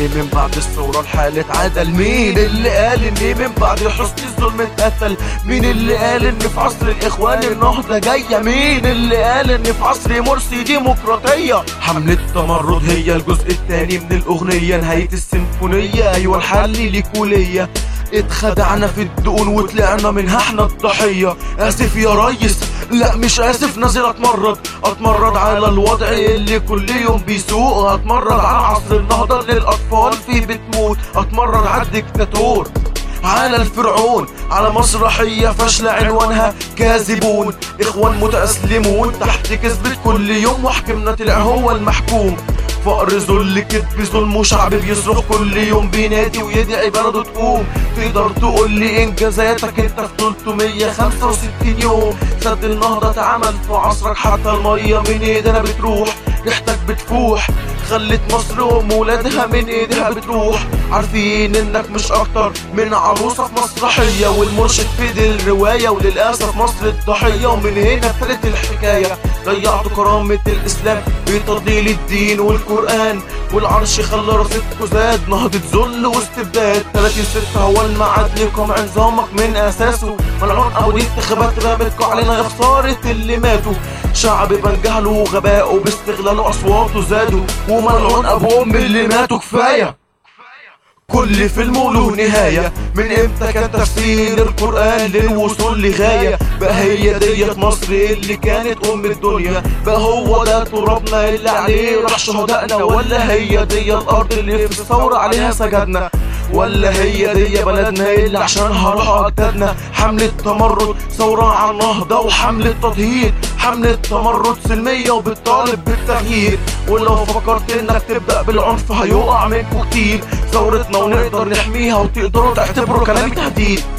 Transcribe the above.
ان من بعد الثورة الحالة اتعدل مين اللي قال ان من بعد حسن الظلم اتقتل مين اللي قال ان في عصر الاخوان النهضة جاية مين اللي قال ان في عصر مرسي ديمقراطية حملة تمرد هي الجزء الثاني من الاغنية نهاية السيمفونية ايوه الحل ليك وليا اتخدعنا في الدقون وطلعنا منها احنا الضحية اسف يا ريس لا مش اسف نازل اتمرد اتمرد على الوضع اللي كل يوم بيسوق اتمرد على عصر النهضة اللي الاطفال فيه بتموت اتمرد على الدكتاتور على الفرعون على مسرحية فاشلة عنوانها كاذبون إخوان متأسلمون تحت كذبة كل يوم وحكمنا طلع هو المحكوم فقر ذل كذب ظلم وشعب بيصرخ كل يوم بينادي ويدعي بلده تقوم تقدر تقول لي انجازاتك انت في 365 يوم سد النهضة اتعمل في عصرك حتى المية من ايدنا بتروح ريحتك بتفوح خلت مصر ام ولادها من ايديها بتروح عارفين انك مش اكتر من عروسة في مسرحية والمرشد في دي الرواية وللأسف مصر الضحية ومن هنا ابتدت الحكاية ضيعتوا كرامة الإسلام بتضليل الدين والقرآن والعرش خلى رصيدكوا زاد نهضة ذل واستبداد 30 ستة هو الميعاد لكم عظامك من أساسه ملعون أبو دي انتخابات رمتكوا علينا يا خسارة اللي ماتوا شعب بان جهله وغبائه باستغلاله أصواته زادوا وملعون أبو أم اللي ماتوا كفاية كل فيلم له نهاية من امتى كان تفسير القرآن للوصول لغاية بقى هي ديت مصر اللي كانت ام الدنيا بقى هو ده ترابنا اللي عليه راح شهدائنا ولا هي دي الارض اللي في الثورة عليها سجدنا ولا هي دي بلدنا اللي عشانها راحوا اجدادنا حملة تمرد ثورة على النهضة وحملة تضهير حملة تمرد سلمية وبتطالب بالتغيير ولو فكرت انك تبدأ بالعنف هيقع منكوا كتير ثورتنا ونقدر نحميها وتقدروا تعتبروا كلامي تهديد